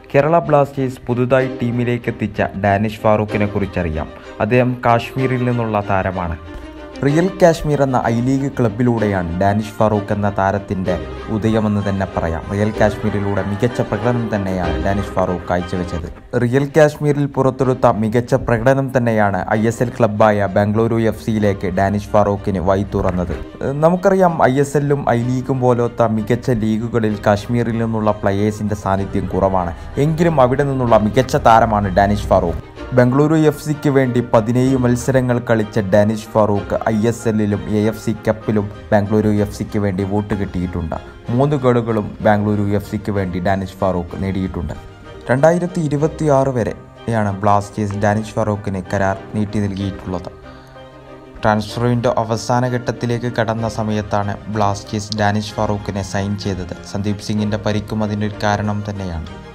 Kerala Blasters പുതുതായി ടീമിലേക്ക് എത്തിച്ച ഡാനിഷ് ഫാറൂഖിനെ കുറിച്ചറിയാം അദ്ദേഹം കാശ്മീരിൽ നിന്നുള്ള താരമാണ് റിയൽ കാശ്മീർ എന്ന ഐ ലീഗ് ക്ലബിലൂടെയാണ് ഡാനിഷ് ഫാറൂഖ് എന്ന താരത്തിൻ്റെ ഉദയമെന്ന് തന്നെ പറയാം റിയൽ കാശ്മീരിലൂടെ മികച്ച പ്രകടനം തന്നെയാണ് ഡാനിഷ് ഫാറൂഖ് കാഴ്ചവെച്ചത് റിയൽ കാശ്മീരിൽ പുറത്തെടുത്ത മികച്ച പ്രകടനം തന്നെയാണ് ഐ എസ് എൽ ക്ലബ്ബായ ബാംഗ്ലൂരു എഫ് സിയിലേക്ക് ഡാനിഷ് ഫാറൂഖിന് വഴി തുറന്നത് ഏഹ് നമുക്കറിയാം ഐ എസ് എല്ലും ഐ ലീഗും പോലത്തെ മികച്ച ലീഗുകളിൽ കാശ്മീരിൽ നിന്നുള്ള പ്ലെയേഴ്സിൻ്റെ സാന്നിധ്യം കുറവാണ് എങ്കിലും അവിടെ നിന്നുള്ള മികച്ച താരമാണ് ഡാനിഷ് ഫാറൂഖ് ബംഗളൂരു എഫ് സിക്ക് വേണ്ടി പതിനേഴ് മത്സരങ്ങൾ കളിച്ച ഡാനിഷ് ഫാറൂഖ് ഐ എസ് എല്ലിലും എ എഫ് സി കപ്പിലും ബാംഗ്ലൂരു എഫ് സിക്ക് വേണ്ടി വോട്ട് കിട്ടിയിട്ടുണ്ട് മൂന്ന് ഗോളുകളും ബാംഗ്ലൂരു എഫ് സിക്ക് വേണ്ടി ഡാനിഷ് ഫാറൂഖ് നേടിയിട്ടുണ്ട് രണ്ടായിരത്തി ഇരുപത്തി ആറ് വരെയാണ് ബ്ലാസ്റ്റേഴ്സ് ഡാനിഷ് ഫാറൂഖിന് കരാർ നീട്ടി നൽകിയിട്ടുള്ളത് ട്രാൻസ്ഫർ വിൻഡോ അവസാന ഘട്ടത്തിലേക്ക് കടന്ന സമയത്താണ് ബ്ലാസ്റ്റേഴ്സ് ഡാനിഷ് ഫാറൂഖിനെ സൈൻ ചെയ്തത് സന്ദീപ് സിംഗിൻ്റെ പരിക്കും അതിനൊരു കാരണം തന്നെയാണ്